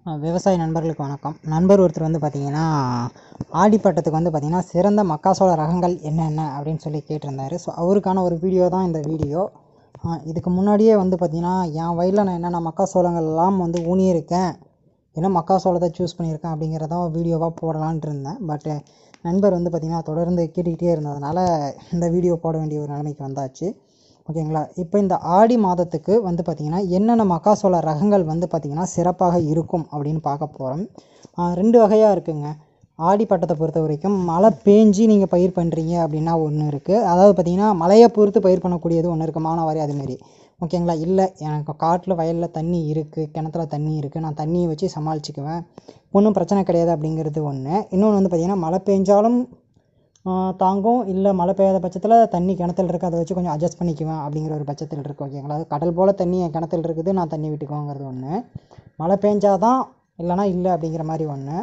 அஹ் விவசாய நண்பர்களுக்கு வணக்கம் நண்பர் ஒருத்தர் வந்து பார்த்தீங்கன்னா ஆடிப்பட்டத்துக்கு வந்து பார்த்தீங்கன்னா சிறந்த மக்காசோள ரகங்கள் என்னென்ன அப்படின்னு சொல்லி கேட்டிருந்தாரு ஸோ அவருக்கான ஒரு வீடியோ தான் இந்த வீடியோ அஹ் இதுக்கு முன்னாடியே வந்து பார்த்தீங்கன்னா என் வயலில் நான் என்னென்ன மக்காசோளங்கள் எல்லாம் வந்து ஊனியிருக்கேன் என்ன மக்காசோளத்தை சூஸ் பண்ணியிருக்கேன் அப்படிங்கிறத வீடியோவாக போடலான்ட்டு இருந்தேன் பட் நண்பர் வந்து பார்த்திங்கன்னா தொடர்ந்து கேட்டுக்கிட்டே இருந்ததுனால இந்த வீடியோ போட வேண்டிய ஒரு நிலைமைக்கு வந்தாச்சு ஓகேங்களா இப்போ இந்த ஆடி மாதத்துக்கு வந்து பார்த்திங்கன்னா என்னென்ன மக்காசோள ரகங்கள் வந்து பார்த்திங்கன்னா சிறப்பாக இருக்கும் அப்படின்னு பார்க்க போகிறோம் ரெண்டு வகையாக இருக்குங்க ஆடி பட்டத்தை பொறுத்த வரைக்கும் மழை பேஞ்சு நீங்கள் பயிர் பண்ணுறீங்க அப்படின்னா ஒன்று இருக்குது அதாவது பார்த்திங்கன்னா மழையை பொறுத்து பயிர் பண்ணக்கூடியது ஒன்று இருக்குது மானாவாரி அதுமாரி ஓகேங்களா இல்லை எனக்கு காட்டில் வயலில் தண்ணி இருக்குது கிணத்துல தண்ணி இருக்குது நான் தண்ணியை வச்சு சமாளிச்சுக்குவேன் ஒன்றும் பிரச்சனை கிடையாது அப்படிங்கிறது ஒன்று இன்னொன்று வந்து பார்த்திங்கன்னா மழை பெஞ்சாலும் ஆஹ் தாங்கும் இல்லை மழை பெய்யாத பட்சத்தில் தண்ணி கிணத்துல இருக்குது அதை வச்சு கொஞ்சம் அட்ஜஸ்ட் பண்ணிக்குவேன் அப்படிங்கிற ஒரு பட்சத்தில் இருக்குது ஓகேங்களா அது கடல் போல் தண்ணி என் கிணத்துல இருக்குது நான் தண்ணி விட்டுக்குவேங்கிறது ஒன்று மழை பெஞ்சாதான் இல்லைனா இல்லை அப்படிங்கிற மாதிரி ஒன்று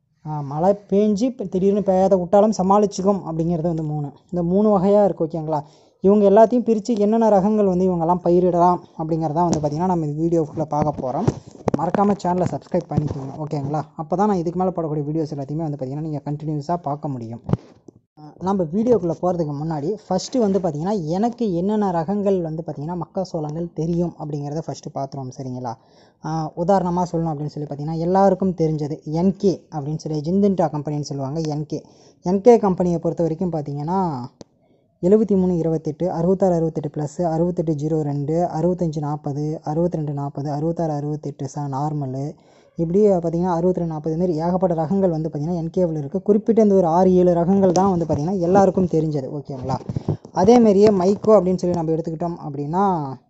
மழை பேஞ்சு இப்போ திடீர்னு பெய்யாத விட்டாலும் சமாளிச்சுக்கும் அப்படிங்கிறது வந்து மூணு இந்த மூணு வகையாக இருக்குது ஓகேங்களா இவங்க எல்லாத்தையும் பிரித்து என்னென்ன ரகங்கள் வந்து இவங்கெல்லாம் பயிரிடலாம் அப்படிங்கிறதான் வந்து பார்த்திங்கன்னா நம்ம இந்த வீடியோக்குள்ளே பார்க்க போகிறோம் மறக்காமல் சேனலை சப்ஸ்கிரைப் பண்ணிக்கோங்க ஓகேங்களா அப்போ தான் நான் இதுக்கு மேலே போடக்கூடிய வீடியோஸ் எல்லாத்தையுமே வந்து பார்த்திங்கன்னா நீங்கள் கண்டினியூஸாக பார்க்க முடியும் அஹ் நம்ம வீடியோக்குள்ளே போகிறதுக்கு முன்னாடி ஃபஸ்ட்டு வந்து பார்த்திங்கன்னா எனக்கு என்னென்ன ரகங்கள் வந்து பார்த்திங்கன்னா மக்காசோளங்கள் தெரியும் அப்படிங்கிறத ஃபஸ்ட்டு பார்த்துருவோம் சரிங்களா உதாரணமாக சொல்லணும் அப்படின்னு சொல்லி பார்த்திங்கன்னா எல்லாருக்கும் தெரிஞ்சது என்கே அப்படின்னு சொல்லி ஜிந்தின்டா கம்பெனின்னு சொல்லுவாங்க என்கே என்கே கம்பெனியை பொறுத்த வரைக்கும் பார்த்திங்கன்னா எழுபத்தி மூணு இருபத்தெட்டு அறுபத்தாறு அறுபத்தெட்டு ப்ளஸ்ஸு அறுபத்தெட்டு ஜீரோ ரெண்டு அறுபத்தஞ்சு நாற்பது அறுபத்தி ரெண்டு நாற்பது அறுபத்தாறு அறுபத்தெட்டு சா நார்மலு இப்படி பார்த்திங்கன்னா அறுபத்தி ரெண்டு நாற்பது மாரி ஏகப்பட்ட ரகங்கள் வந்து பார்த்திங்கன்னா என்கேவில் இருக்குது குறிப்பிட்ட இந்த ஒரு ஆறு ஏழு ரகங்கள் தான் வந்து பார்த்திங்கன்னா எல்லாருக்கும் தெரிஞ்சது ஓகேங்களா அதேமாரியே மைக்கோ அப்படின்னு சொல்லி நம்ம எடுத்துக்கிட்டோம் அப்படின்னா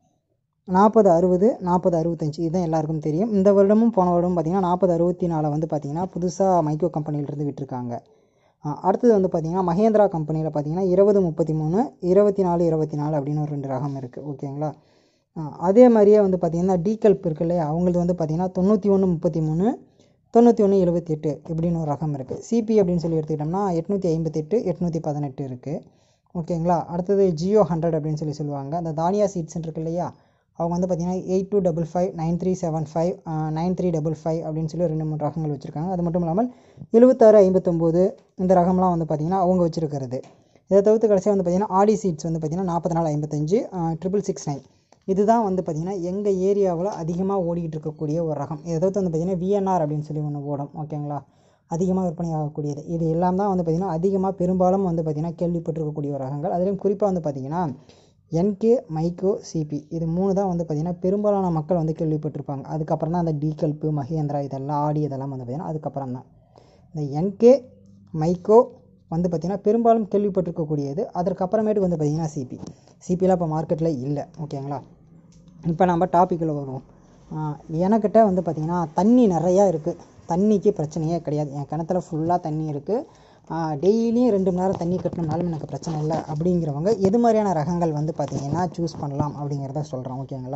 நாற்பது அறுபது நாற்பது அறுபத்தஞ்சு இதுதான் எல்லாருக்கும் தெரியும் இந்த வருடமும் போன வருடமும் பார்த்திங்கன்னா நாற்பது அறுபத்தி நாலை வந்து பார்த்திங்கன்னா புதுசாக மைக்கோ கம்பெனியிலிருந்து விட்டுருக்காங்க ஆ, அடுத்தது வந்து பார்த்திங்கன்னா மகேந்திரா கம்பெனியில் பார்த்திங்கன்னா இருபது முப்பத்தி மூணு இருபத்தி நாலு இருபத்தி நாலு அப்படின்னு ஒரு ரெண்டு ரகம் இருக்குது ஓகேங்களா ஆ, அதே மாதிரியே வந்து பார்த்திங்கன்னா டீகல்ப் இருக்கு இல்லையா அவங்களது வந்து பார்த்திங்கன்னா தொண்ணூற்றி ஒன்று முப்பத்தி மூணு தொண்ணூற்றி ஒன்று எழுபத்தி எட்டு இப்படின்னு ஒரு ரகம் இருக்குது சிபி அப்படின்னு சொல்லி எடுத்துக்கிட்டோம்னா எட்நூற்றி ஐம்பத்தெட்டு எட்நூற்றி பதினெட்டு இருக்குது ஓகேங்களா அடுத்தது ஜியோ ஹண்ட்ரட் அப்படின்னு சொல்லி சொல்லுவாங்க அந்த தானியா சீட்ஸ் இருக்கு இல்லையா அவங்க வந்து பார்த்திங்கன்னா eight two double five nine three seven five nine three double five அப்படின்னு சொல்லி ரெண்டு மூணு ரகங்கள் வச்சுருக்காங்க அது மட்டும் இல்லாமல் எழுபத்தாறு ஐம்பத்தொம்போது இந்த ரகம்லாம் வந்து பார்த்திங்கன்னா அவங்க வச்சுருக்கிறது இதை தவிர்த்து கடைசியாக வந்து பார்த்திங்கன்னா ஆடி சீட்ஸ் வந்து பார்த்திங்கன்னா நாற்பத்தி நாலு ஐம்பத்தஞ்சு ட்ரிபிள் சிக்ஸ் நைன் இதுதான் வந்து பார்த்திங்கன்னா எங்கள் ஏரியாவில் அதிகமாக ஓடிக்கிட்டு இருக்கக்கூடிய ஒரு ரகம் இதை தவிர்த்து வந்து பார்த்திங்கன்னா விஎன்ஆர் அப்படின்னு சொல்லி ஒன்று ஓடும் ஓகேங்களா அதிகமாக விற்பனை ஆகக்கூடியது இது எல்லாம் தான் வந்து பார்த்திங்கன்னா அதிகமாக பெரும்பாலும் வந்து பார்த்திங்கன்னா கேள்விப்பட்டிருக்கக்கூடிய ஒரு ரகங்கள் அதிலும் குறிப்பாக வந்து பார்த்திங்கன்னா என்கே மைக்கோ சிபி இது மூணு தான் வந்து பார்த்திங்கன்னா பெரும்பாலான மக்கள் வந்து கேள்விப்பட்டிருப்பாங்க அதுக்கப்புறம் தான் அந்த டீகல்ப்பு மகேந்திரா இதெல்லாம் ஆடி இதெல்லாம் வந்து பார்த்திங்கன்னா அதுக்கப்புறம் தான் இந்த என்கே மைக்கோ வந்து பார்த்திங்கன்னா பெரும்பாலும் கேள்விப்பட்டிருக்கக்கூடியது அதற்கப்புறமேட்டு வந்து பார்த்திங்கன்னா சிபி சிபிலாம் இப்போ மார்க்கெட்டில் இல்லை ஓகேங்களா இப்போ நம்ம டாப்பிக்கில் வருவோம் ஆஹ் எனக்கிட்ட வந்து பார்த்திங்கன்னா தண்ணி நிறையா இருக்குது தண்ணிக்கு பிரச்சனையே கிடையாது என் கிணத்துல ஃபுல்லாக தண்ணி இருக்குது டெய்லியும் ரெண்டு மணி நேரம் தண்ணி கட்டணும்னாலும் எனக்கு பிரச்சனை இல்லை அப்படிங்கிறவங்க எது மாதிரியான ரகங்கள் வந்து பார்த்திங்கன்னா சூஸ் பண்ணலாம் அப்படிங்கிறத சொல்கிறேன் ஓகேங்களா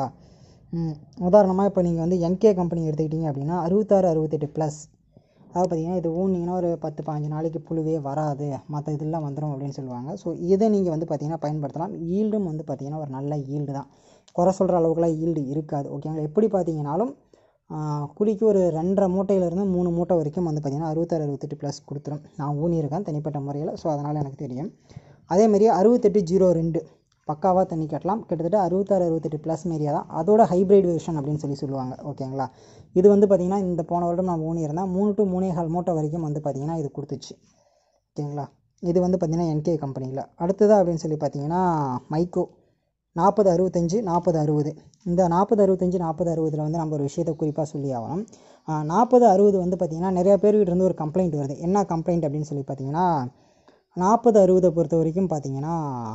உதாரணமாக இப்போ நீங்கள் வந்து என்கே கம்பெனி எடுத்துக்கிட்டிங்க அப்படின்னா அறுபத்தாறு அறுபத்தெட்டு ப்ளஸ் அதாவது பார்த்தீங்கன்னா இது ஊனிங்கன்னா ஒரு பத்து பாஞ்சு நாளைக்கு புழுவே வராது மற்ற இதெல்லாம் வந்துடும் அப்படின்னு சொல்லுவாங்க ஸோ இதை நீங்கள் வந்து பார்த்தீங்கன்னா பயன்படுத்தலாம் ஈல்டும் வந்து பார்த்தீங்கன்னா ஒரு நல்ல ஈல்டு தான் குறை சொல்கிற அளவுக்குலாம் ஈல்டு இருக்காது ஓகேங்களா எப்படி பார்த்தீங்கன்னாலும் ஆஹ், குழிக்கு ஒரு ரெண்டரை மூட்டையிலேருந்து மூணு மூட்டை வரைக்கும் வந்து பார்த்திங்கன்னா அறுபத்தாறு அறுபத்தெட்டு ப்ளஸ் கொடுத்துரும் நான் ஊனியிருக்கேன் தனிப்பட்ட முறையில் ஸோ அதனால் எனக்கு தெரியும் அதேமாரி அறுபத்தெட்டு ஜீரோ ரெண்டு பக்காவாக தண்ணி கட்டலாம் கிட்டத்தட்ட அறுபத்தாறு அறுபத்தெட்டு ப்ளஸ் மாரியா தான் அதோட ஹைப்ரிட் வெர்ஷன் அப்படின்னு சொல்லி சொல்லுவாங்க ஓகேங்களா இது வந்து பார்த்திங்கன்னா இந்த போன வருடம் நான் ஊனியிருந்தேன் மூணு டு மூணே கால் மூட்டை வரைக்கும் வந்து பார்த்திங்கன்னா இது கொடுத்துச்சு ஓகேங்களா இது வந்து பார்த்திங்கன்னா என்கே கம்பெனியில் அடுத்தது அப்படின்னு சொல்லி பார்த்தீங்கன்னா மைக்கோ நாற்பது அறுபத்தஞ்சு நாற்பது அறுபது இந்த நாற்பது அறுபத்தஞ்சு நாற்பது அறுபதில் வந்து நம்ம ஒரு விஷயத்தை குறிப்பாக சொல்லி ஆகணும் நாற்பது அறுபது வந்து பார்த்திங்கன்னா நிறையா பேர்கிட்ட இருந்து ஒரு கம்ப்ளைண்ட் வருது என்ன கம்ப்ளைண்ட் அப்படின்னு சொல்லி பார்த்தீங்கன்னா நாற்பது அறுபதை பொறுத்த வரைக்கும் பார்த்தீங்கன்னா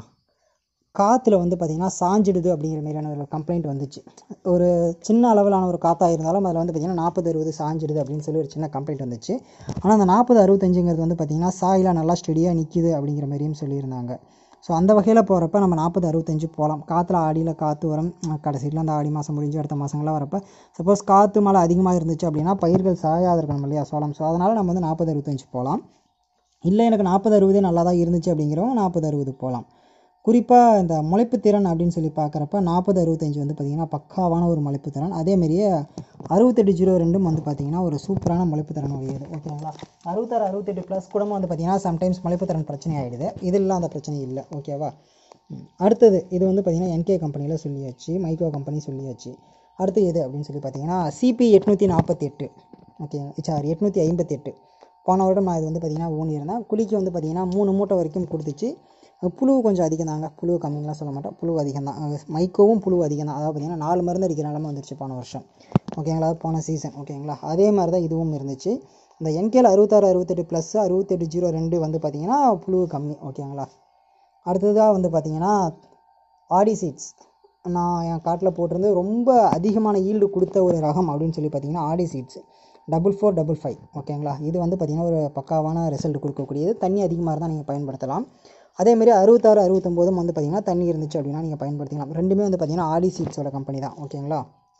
காற்றுல வந்து பார்த்திங்கன்னா சாஞ்சிடுது அப்படிங்கிற மாதிரியான ஒரு கம்ப்ளைண்ட் வந்துச்சு ஒரு சின்ன அளவிலான ஒரு காற்றா இருந்தாலும் அதில் வந்து பார்த்திங்கன்னா நாற்பது அறுபது சாஞ்சிடுது அப்படின்னு சொல்லி ஒரு சின்ன கம்ப்ளைண்ட் வந்துச்சு ஆனால் அந்த நாற்பது அறுபத்தஞ்சுங்கிறது வந்து பார்த்திங்கன்னா சாயிலாம் நல்லா ஸ்டெடியாக நிற்கிது அப்படிங்கிற மாதிரியும் சொல்லியிருந்தாங்க ஸோ அந்த வகையில் போகிறப்ப நம்ம நாற்பது அறுபத்தஞ்சு போகலாம் காற்றுல ஆடியில் காற்று வரும் கடைசியில் அந்த ஆடி மாதம் முடிஞ்சு அடுத்த மாதங்கள்லாம் வரப்போ சப்போஸ் காற்று மழை அதிகமாக இருந்துச்சு அப்படின்னா பயிர்கள் சாயாத இருக்கணும் இல்லையா சோளம் ஸோ அதனால் நம்ம வந்து நாற்பது அறுபத்தஞ்சு போகலாம் இல்லை எனக்கு நாற்பது அறுபதே நல்லா தான் இருந்துச்சு அப்படிங்கிறவங்க நாற்பது அறுபது போகலாம் குறிப்பாக இந்த முளைப்பு திறன் அப்படின்னு சொல்லி பார்க்குறப்ப நாற்பது அறுபத்தஞ்சு வந்து பார்த்திங்கன்னா பக்காவான ஒரு முளைப்பு திறன் அதேமாரியே அறுபத்தெட்டு ஜீரோ ரெண்டும் வந்து பார்த்திங்கன்னா ஒரு சூப்பரான முளைப்பு திறன் உடையது ஓகேங்களா அறுபத்தாறு அறுபத்தெட்டு ப்ளஸ் கூட வந்து பார்த்திங்கன்னா சம்டைம்ஸ் முளைப்பு திறன் பிரச்சனை ஆகிடுது இதெல்லாம் அந்த பிரச்சனை இல்லை ஓகேவா ம். அடுத்தது இது வந்து பார்த்திங்கன்னா என்கே கம்பெனியில் சொல்லியாச்சு மைக்ரோ கம்பெனி சொல்லியாச்சு அடுத்து எது அப்படின்னு சொல்லி பார்த்தீங்கன்னா சிபி எட்நூற்றி நாற்பத்தி எட்டு ஓகே சார் எட்நூற்றி ஐம்பத்தி எட்டு போன வருடம் நான் இது வந்து பார்த்திங்கன்னா ஊனியிருந்தேன் குழிக்கு வந்து பார்த்திங்கன்னா மூணு மூட்டை வரைக்கும் கொடுத்துச்சு புழு கொஞ்சம் அதிகம் தாங்க புழு கம்மிங்கலாம் சொல்ல மாட்டேன் புழு அதிகம் தான் மைக்கோவும் புழு அதிகம் தான் அதாவது பார்த்திங்கன்னா நாலு மருந்து அடிக்கிற நிலமை வந்துருச்சு போன வருஷம் ஓகேங்களா போன சீசன் ஓகேங்களா அதே மாதிரி தான் இதுவும் இருந்துச்சு இந்த என்கேல அறுபத்தாறு அறுபத்தெட்டு ப்ளஸ் அறுபத்தெட்டு ஜீரோ ரெண்டு வந்து பார்த்திங்கன்னா புழு கம்மி ஓகேங்களா அடுத்ததாக வந்து பார்த்திங்கன்னா ஆடி சீட்ஸ் நான் என் காட்டில் போட்டிருந்து ரொம்ப அதிகமான ஈல்டு கொடுத்த ஒரு ரகம் அப்படின்னு சொல்லி பார்த்தீங்கன்னா Aadi seeds double four double five ஓகேங்களா இது வந்து பார்த்திங்கன்னா ஒரு பக்காவான ரிசல்ட் கொடுக்கக்கூடியது தண்ணி அதிகமாக இருந்தால் நீங்கள் பயன்படுத்தலாம் அதேமாரி அறுபத்தாறு அறுபத்தொம்போதும் வந்து பார்த்திங்கன்னா தண்ணி இருந்துச்சு அப்படின்னா நீங்கள் பயன்படுத்திக்கலாம் ரெண்டுமே வந்து பார்த்திங்கன்னா ஆடி சீட்ஸோட கம்பெனி தான் ஓகேங்களா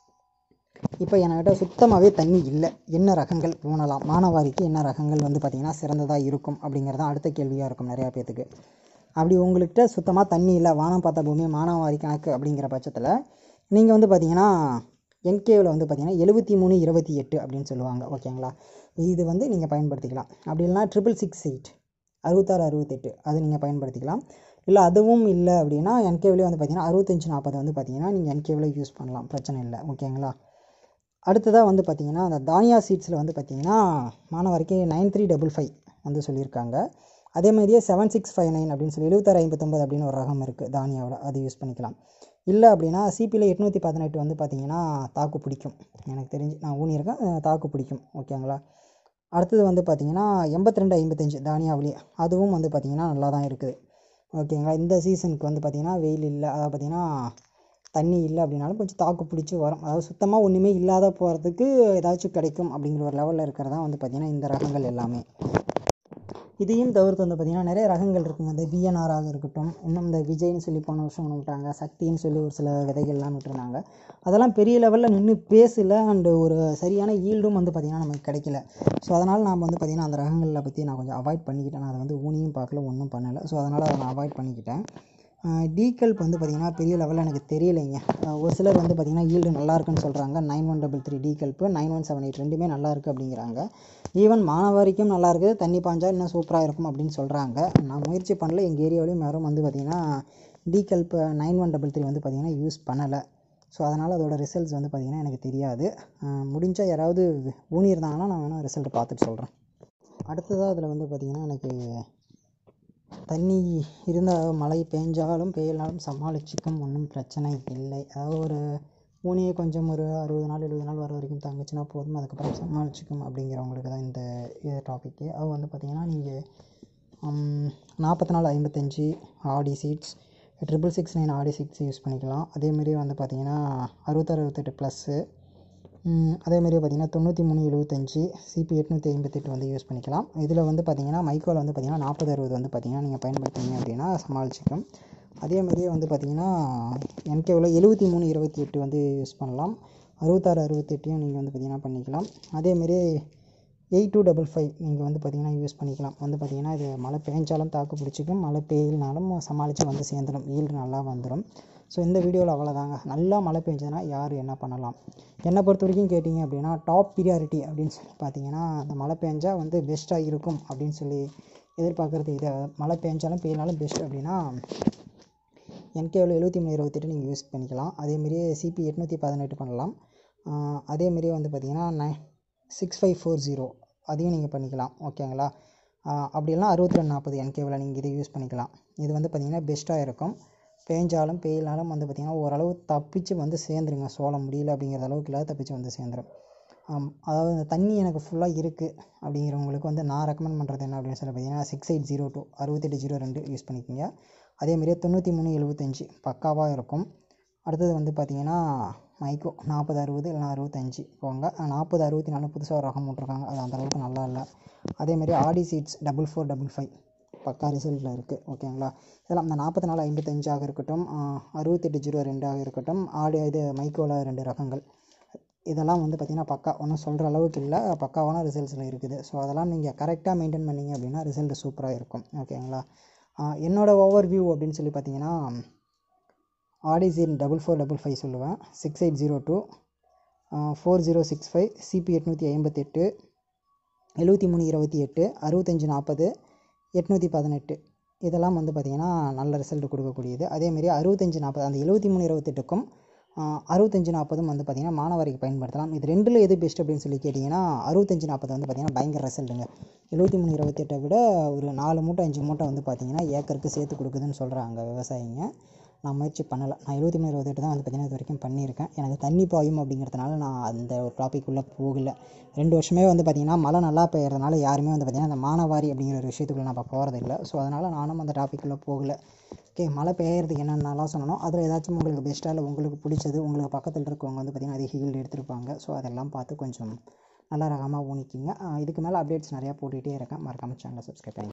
இப்போ என்கிட்ட சுத்தமாகவே தண்ணி இல்லை என்ன ரகங்கள் ஊனலாம் மானவாரிக்கு என்ன ரகங்கள் வந்து பார்த்திங்கன்னா சிறந்ததாக இருக்கும் அப்படிங்கிறது தான் அடுத்த கேள்வியாக இருக்கும் நிறையா பேர்த்துக்கு அப்படி உங்கள்கிட்ட சுத்தமாக தண்ணி இல்லை வானம் பார்த்த பூமி மானவாரி கணக்கு அப்படிங்கிற பட்சத்தில் நீங்கள் வந்து பார்த்தீங்கன்னா என்கேவில் வந்து பார்த்தீங்கன்னா எழுபத்தி மூணு இருபத்தி எட்டு அப்படின்னு சொல்லுவாங்க ஓகேங்களா இது வந்து நீங்கள் பயன்படுத்திக்கலாம் அப்படி இல்லைனா ட்ரிபிள் சிக்ஸ் எயிட் அறுபத்தாறு அறுபத்தெட்டு அது நீங்கள் பயன்படுத்திக்கலாம் இல்லை அதுவும் இல்லை அப்படின்னா என்கேவிலே வந்து பார்த்தீங்கன்னா அறுபத்தஞ்சு நாற்பது வந்து பார்த்தீங்கன்னா நீங்கள் என்கேவில் யூஸ் பண்ணலாம் பிரச்சனை இல்லை ஓகேங்களா அடுத்ததாக வந்து பார்த்தீங்கன்னா அந்த தானியா சீட்ஸில் வந்து பார்த்தீங்கன்னா மாணவருக்கு நைன் த்ரீ டபுள் ஃபைவ் வந்து சொல்லியிருக்காங்க அதே மாதிரியே செவன் சிக்ஸ் ஃபைவ் நைன் அப்படின்னு சொல்லி எழுபத்தாறு ஐம்பத்தொம்பது அப்படின்னு ஒரு ரகம் இருக்குது தானியாவில் அது யூஸ் பண்ணிக்கலாம் இல்லை அப்படின்னா சிபியில் எட்நூற்றி பதினெட்டு வந்து பார்த்தீங்கன்னா தாக்கு பிடிக்கும் எனக்கு தெரிஞ்சு நான் ஊனியிருக்கேன் அஹ் தாக்கு பிடிக்கும் ஓகேங்களா அடுத்தது வந்து பார்த்தீங்கன்னா எண்பத்தி ரெண்டு ஐம்பத்தஞ்சு தானியாவிலேயே அதுவும் வந்து பார்த்தீங்கன்னா நல்லா தான் இருக்குது ஓகேங்களா இந்த சீசனுக்கு வந்து பார்த்தீங்கன்னா வெயில் இல்லை அதாவது பார்த்தீங்கன்னா தண்ணி இல்லை அப்படின்னாலும் கொஞ்சம் தாக்கு பிடிச்சி வரும் அதாவது சுத்தமாக ஒன்றுமே இல்லாத போகிறதுக்கு ஏதாச்சும் கிடைக்கும் அப்படிங்கிற ஒரு லெவலில் இருக்கிறதா வந்து பார்த்திங்கன்னா இந்த ரகங்கள் எல்லாமே இதையும் தவிர்த்து வந்து பார்த்திங்கன்னா நிறைய ரகங்கள் இருக்குங்க இந்த பிஎன்ஆராக இருக்கட்டும் இன்னும் இந்த விஜய்னு சொல்லி போன வருஷம் ஒன்று விட்டாங்க சக்தின்னு சொல்லி ஒரு சில விதைகள்லாம் விட்டுருந்தாங்க அதெல்லாம் பெரிய லெவலில் நின்று பேசல அண்டு ஒரு சரியான ஈல்டும் வந்து பார்த்திங்கன்னா நமக்கு கிடைக்கல ஸோ அதனால் நான் வந்து பார்த்திங்கன்னா அந்த ரகங்களை பற்றி நான் கொஞ்சம் அவாய்ட் பண்ணிக்கிட்டேன் நான் அதை வந்து ஊனியும் பார்க்கல ஒன்றும் பண்ணலை ஸோ அதனால் அதை நான் அவாய்ட் பண்ணிக்கிட்டேன் டீகல்ப் வந்து பார்த்திங்கன்னா பெரிய லெவலில் எனக்கு தெரியலைங்க அஹ் ஒரு சிலர் வந்து பார்த்திங்கன்னா ஈல்டு நல்லா இருக்குன்னு சொல்கிறாங்க nine one double three DeKalb nine one seven eight ரெண்டுமே நல்லா இருக்குது அப்படிங்கிறாங்க ஈவன் மானவாரிக்கும் நல்லா இருக்குது தண்ணி பாஞ்சா இன்னும் சூப்பராக இருக்கும் அப்படின்னு சொல்கிறாங்க நான் முயற்சி பண்ணல எங்கள் ஏரியாவிலையும் யாரும் வந்து பார்த்திங்கன்னா DeKalb nine one double three வந்து பார்த்திங்கன்னா யூஸ் பண்ணலை ஸோ அதனால் அதோட ரிசல்ட்ஸ் வந்து பார்த்திங்கன்னா எனக்கு தெரியாது முடிஞ்சால் யாராவது ஊனியிருந்தாங்கன்னா நான் வேணால் ரிசல்ட் பார்த்துட்டு சொல்கிறேன் அடுத்ததாக அதில் வந்து பார்த்திங்கன்னா எனக்கு தண்ணி இருந்தால் மழை பெஞ்சாலும் பெய்யலாலும் சமாளிச்சிக்கும் ஒன்றும் பிரச்சனை இல்லை அதாவது ஒரு ஊனியை கொஞ்சம் ஒரு அறுபது நாள் எழுபது நாள் வர வரைக்கும் தங்குச்சுன்னா போதும் அதுக்கப்புறம் சமாளிச்சிக்கும் அப்படிங்கிறவங்களுக்கு தான் இந்த இது டாப்பிக்கு அது வந்து பார்த்திங்கன்னா நீங்கள் நாற்பத்தி நாலு ஐம்பத்தஞ்சு Aadi seeds triple six nine Aadi six use பண்ணிக்கலாம் அதேமாரி வந்து பார்த்திங்கன்னா அறுபத்தாறு அறுபத்தெட்டு ப்ளஸ்ஸு அதேமாரி பார்த்திங்கன்னா தொண்ணூற்றி மூணு எழுபத்தஞ்சி சிபி எட்நூற்றி ஐம்பத்தெட்டு வந்து யூஸ் பண்ணிக்கலாம் இதில் வந்து பார்த்திங்கன்னா மைக்கோவில் வந்து பார்த்திங்கன்னா நாற்பது அறுபது வந்து பார்த்திங்கன்னா நீங்கள் பயன்படுத்திங்க அப்படின்னா சமாளிச்சிக்கும் அதே மாதிரியே வந்து பார்த்திங்கன்னா என்கேவில் எழுபத்தி மூணு இருபத்தி எட்டு வந்து யூஸ் பண்ணலாம் அறுபத்தாறு அறுபத்தெட்டையும் நீங்கள் வந்து பார்த்திங்கன்னா பண்ணிக்கலாம் அதேமாரி எயிட் டூ டபுள் ஃபைவ் நீங்கள் வந்து பார்த்திங்கன்னா யூஸ் பண்ணிக்கலாம் வந்து பார்த்திங்கன்னா இது மழை பெஞ்சாலும் தாக்கு பிடிச்சிக்கும் மழை பெய்யலனாலும் சமாளித்து வந்து சேர்ந்துடும் ஈல்டு நல்லா வந்துடும் ஸோ இந்த வீடியோவில் அவ்வளோதாங்க நல்லா மழை பெஞ்சதுன்னா யார் என்ன பண்ணலாம் என்னை பொறுத்த வரைக்கும் கேட்டிங்க அப்படின்னா டாப் ப்ரியாரிட்டி அப்படின்னு சொல்லி பார்த்தீங்கன்னா அந்த மழை பெஞ்சால் வந்து பெஸ்ட்டாக இருக்கும் அப்படின்னு சொல்லி எதிர்பார்க்குறது இது மழை பெஞ்சாலும் பெய்யனாலும் பெஸ்ட் அப்படின்னா என்கேவில் எழுபத்தி மூணு இருபத்தெட்டு நீங்கள் யூஸ் பண்ணிக்கலாம் அதேமாரி சிபி எட்நூற்றி பதினெட்டு பண்ணலாம் அதேமாரியே வந்து பார்த்திங்கன்னா நை சிக்ஸ் ஃபைவ் ஃபோர் ஜீரோ அதையும் நீங்கள் பண்ணிக்கலாம் ஓகேங்களா அப்படி இல்லைனா அறுபத்தி ரெண்டு நாற்பது என்கேவில் நீங்கள் இதை யூஸ் பண்ணிக்கலாம் இது வந்து பார்த்திங்கன்னா பெஸ்ட்டாக இருக்கும் பேஞ்சாலும் பெய்யலாலும் வந்து பார்த்திங்கன்னா ஓரளவு தப்பிச்சு வந்து சேர்ந்துருங்க சோளம் முடியல அப்படிங்கிற அளவுக்கு இல்லாத தப்பிச்சு வந்து சேர்ந்துரும் அதாவது இந்த தண்ணி எனக்கு ஃபுல்லாக இருக்குது அப்படிங்கிறவங்களுக்கு வந்து நான் ரெக்கமெண்ட் பண்ணுறது என்ன அப்படின்னு சொல்லி பார்த்தீங்கன்னா சிக்ஸ் எயிட் ஜீரோ டூ அறுபத்தெட்டு ஜீரோ ரெண்டு யூஸ் பண்ணிக்கோங்க அதேமாரியே தொண்ணூற்றி மூணு எழுபத்தஞ்சி பக்காவாக இருக்கும் அடுத்தது வந்து பார்த்திங்கன்னா மைக்கோ நாற்பது அறுபது இல்லைனா அறுபத்தஞ்சி போங்க நாற்பது அறுபத்தி நாலு புதுசாக ஒரு ரகம் விட்ருக்காங்க அது அந்தளவுக்கு நல்லா இல்லை அதேமாரி Aadi seeds double four double five பக்கா ரிசல்ட்டில் இருக்குது ஓகேங்களா இதெல்லாம் இந்த நாற்பத்தி நாலு ஐம்பத்தஞ்சாக இருக்கட்டும் அறுபத்தெட்டு ஜீரோ ரெண்டாக இருக்கட்டும் ஆடு இது மைக்கோவில் ரெண்டு ரகங்கள் இதெல்லாம் வந்து பார்த்திங்கன்னா பக்கா ஒன்றும் சொல்கிற அளவுக்கு இல்லை பக்காவான ரிசல்ட்ஸில் இருக்குது ஸோ அதெல்லாம் நீங்கள் கரெக்டாக மெயின்டைன் பண்ணிங்க அப்படின்னா ரிசல்ட் சூப்பராக இருக்கும் ஓகேங்களா என்னோடய ஓவர் வியூ அப்படின்னு சொல்லி பார்த்தீங்கன்னா ஆடிசின் டபுள் ஃபோர் டபுள் ஃபைவ் சொல்லுவேன் six eight zero two four zero six five CP எட்நூற்றி ஐம்பத்தெட்டு எழுபத்தி மூணு இருபத்தி எட்டு அறுபத்தஞ்சி நாற்பது எட்நூற்றி பதினெட்டு இதெல்லாம் வந்து பார்த்திங்கன்னா நல்ல ரிசல்ட் கொடுக்கக்கூடியது அதேமாரி அறுபத்தஞ்சி நாற்பது அந்த எழுபத்தி மூணு இருபத்தெட்டுக்கும் அறுபத்தஞ்சி நாற்பதும் வந்து பார்த்திங்கன்னா மாணவரிக்கு பயன்படுத்தலாம் இது ரெண்டில் எது பெஸ்ட் அப்படின்னு சொல்லி கேட்டிங்கன்னா அறுபத்தஞ்சி நாற்பது வந்து பார்த்திங்கன்னா பயங்கர ரிசல்ட்டுங்க எழுபத்தி மூணு இருபத்தெட்டை விட ஒரு நாலு மூட்டை அஞ்சு மூட்டை வந்து பார்த்திங்கன்னா ஏக்கருக்கு சேர்த்து கொடுக்குதுன்னு சொல்கிறாங்க விவசாயிங்க நான் முயற்சி பண்ணலை நான் எழுபத்தி மூணு இருபத்தெட்டு தான் வந்து பார்த்திங்கன்னா இது வரைக்கும் பண்ணியிருக்கேன் எனக்கு தண்ணி பாயும் அப்படிங்கிறதுனால நான் அந்த ஒரு டாபிக் உள்ளே போகல ரெண்டு வருஷமே வந்து பார்த்திங்கன்னா மழை நல்லா பெய்யறதுனால யாருமே வந்து பார்த்திங்கன்னா அந்த மானவாரி அப்படிங்கிற ஒரு விஷயத்துக்குள்ளே நம்ம போகிறதில்ல ஸோ அதனால் நானும் அந்த டாபிக் உள்ளே போகல ஓகே மழை பெய்யறதுக்கு என்னென்னலாம் சொன்னனோ அதில் ஏதாச்சும் உங்களுக்கு பெஸ்ட்டாக இல்லை உங்களுக்கு பிடிச்சது உங்களுக்கு பக்கத்தில் இருக்கவங்க வந்து பார்த்திங்கன்னா அதிக ஹீல்டு எடுத்திருப்பாங்க ஸோ அதெல்லாம் பார்த்து கொஞ்சம் நல்ல ரகமாக ஊனிக்கிங்க இதுக்கு மேலே அப்டேட்ஸ் நிறையா போட்டுகிட்டே இருக்கேன் மறக்காமல் சேனலை சப்ஸ்கிரைப் பண்ணி